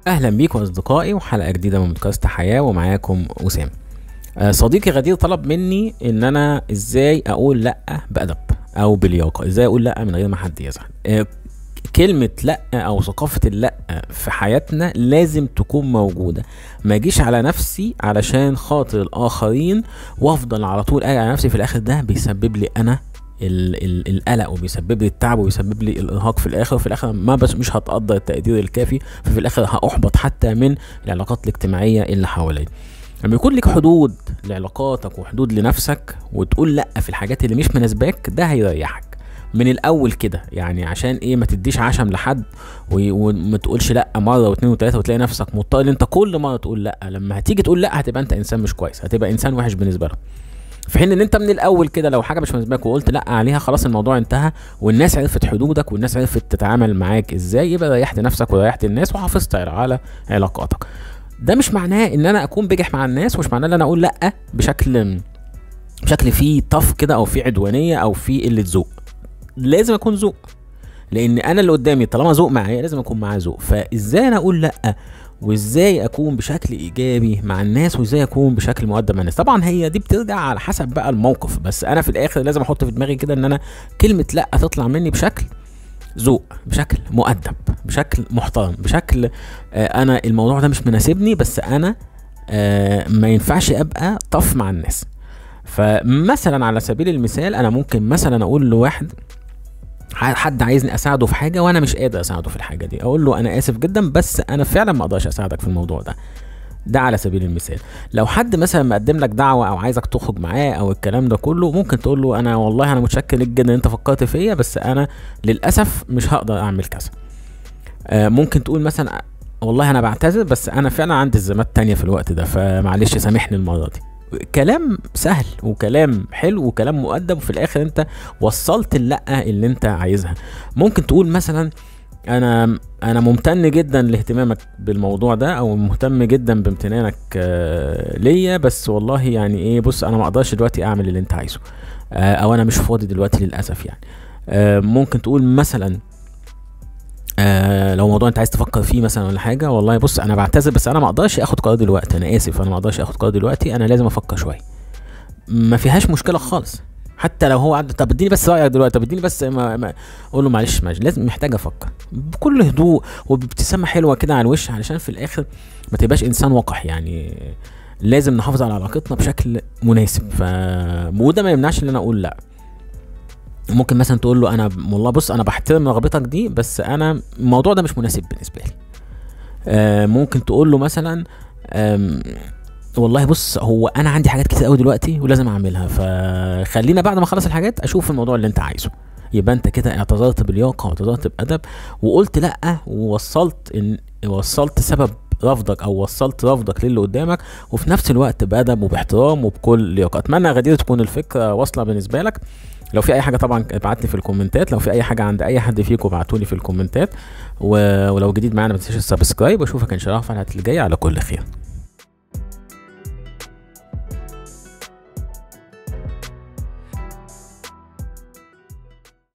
اهلا بيكم اصدقائي وحلقه جديده من بودكاست حياه ومعاكم وسام آه، صديقي غدير طلب مني ان انا ازاي اقول لا بادب او بلياقه ازاي اقول لا من غير ما حد يزعل آه، كلمة لا او ثقافة اللا في حياتنا لازم تكون موجودة ما اجيش على نفسي علشان خاطر الاخرين وافضل على طول قاعد على نفسي في الاخر ده بيسبب لي انا ال ال القلق وبيسبب لي التعب وبيسبب لي الارهاق في الاخر وفي الاخر ما بس مش هتقدر التقدير الكافي ففي الاخر هاحبط حتى من العلاقات الاجتماعيه اللي حواليا لما يكون لك حدود لعلاقاتك وحدود لنفسك وتقول لا في الحاجات اللي مش مناسباك ده هيريحك من الاول كده يعني عشان ايه ما تديش عشم لحد و- وما تقولش لا مره واثنين وثلاثه وتلاقي نفسك مضطر انت كل مره تقول لا لما هتيجي تقول لا هتبقى انت انسان مش كويس هتبقى انسان وحش بالنسبه له في حين ان انت من الاول كده لو حاجه مش مناسباك وقلت لا عليها خلاص الموضوع انتهى والناس عرفت حدودك والناس عرفت تتعامل معاك ازاي يبقى ريحت نفسك وريحت الناس وحافظت على علاقاتك ده مش معناه ان انا اكون بجح مع الناس ومش معناه ان انا اقول لا بشكل بشكل فيه طف كده او فيه عدوانيه او فيه قله ذوق لازم اكون ذوق لان انا اللي قدامي طالما ذوق معايا لازم اكون معاه ذوق فازاي انا اقول لا وازاي اكون بشكل ايجابي مع الناس وازاي اكون بشكل مؤدب مع الناس طبعا هي دي بترجع على حسب بقى الموقف بس انا في الاخر لازم احط في دماغي كده ان انا كلمه لا تطلع مني بشكل ذوق بشكل مؤدب بشكل محترم بشكل آه انا الموضوع ده مش مناسبني بس انا آه ما ينفعش ابقى طف مع الناس فمثلا على سبيل المثال انا ممكن مثلا اقول لواحد حد عايزني اساعده في حاجه وانا مش قادر اساعده في الحاجه دي اقول له انا اسف جدا بس انا فعلا ما اقدرش اساعدك في الموضوع ده ده على سبيل المثال لو حد مثلا مقدم لك دعوه او عايزك تخرج معاه او الكلام ده كله ممكن تقول له انا والله انا متشكر ليك جدا ان انت فكرت فيا بس انا للاسف مش هقدر اعمل كذا آه، ممكن تقول مثلا والله انا بعتذر بس انا فعلا عندي التزامات تانية في الوقت ده فمعلش سامحني المره دي كلام سهل وكلام حلو وكلام مؤدب وفي الاخر انت وصلت اللقه اللي انت عايزها ممكن تقول مثلا انا انا ممتن جدا لاهتمامك بالموضوع ده او مهتم جدا بامتنانك آه، ليا بس والله يعني ايه بص انا ما اقدرش دلوقتي اعمل اللي انت عايزه آه، او انا مش فاضي دلوقتي للاسف يعني آه، ممكن تقول مثلا آه لو موضوع انت عايز تفكر فيه مثلا ولا حاجه والله بص انا بعتذر بس انا ما اقدرش اخد قرار دلوقتي انا اسف انا ما اقدرش اخد قرار دلوقتي انا لازم افكر شويه ما فيهاش مشكله خالص حتى لو هو عنده طب اديني بس رايك دلوقتي طب اديني بس ما ما اقول له معلش معلش لازم محتاج افكر بكل هدوء وبابتسامه حلوه كده على الوش علشان في الاخر ما تبقاش انسان وقح يعني لازم نحافظ على علاقتنا بشكل مناسب ف وده ما يمنعش ان انا اقول لا ممكن مثلا تقول له انا والله بص انا بحترم رغبتك دي بس انا الموضوع ده مش مناسب بالنسبه لي آه ممكن تقول له مثلا آم، والله بص هو انا عندي حاجات كتير قوي دلوقتي ولازم اعملها فخلينا بعد ما اخلص الحاجات اشوف الموضوع اللي انت عايزه يبقى انت كده اعتذرت بلياقه واعتذرت بادب وقلت لا ووصلت ان وصلت سبب رفضك او وصلت رفضك للي قدامك وفي نفس الوقت بادب وباحترام وبكل لياقه اتمنى يا غدير تكون الفكره واصله بالنسبه لك لو في اي حاجه طبعا ابعت لي في الكومنتات لو في اي حاجه عند اي حد فيكم ابعتوا لي في الكومنتات و... ولو جديد معانا ما تنساش السبسكرايب واشوفك ان شاء الله في الحلقات اللي جايه على كل خير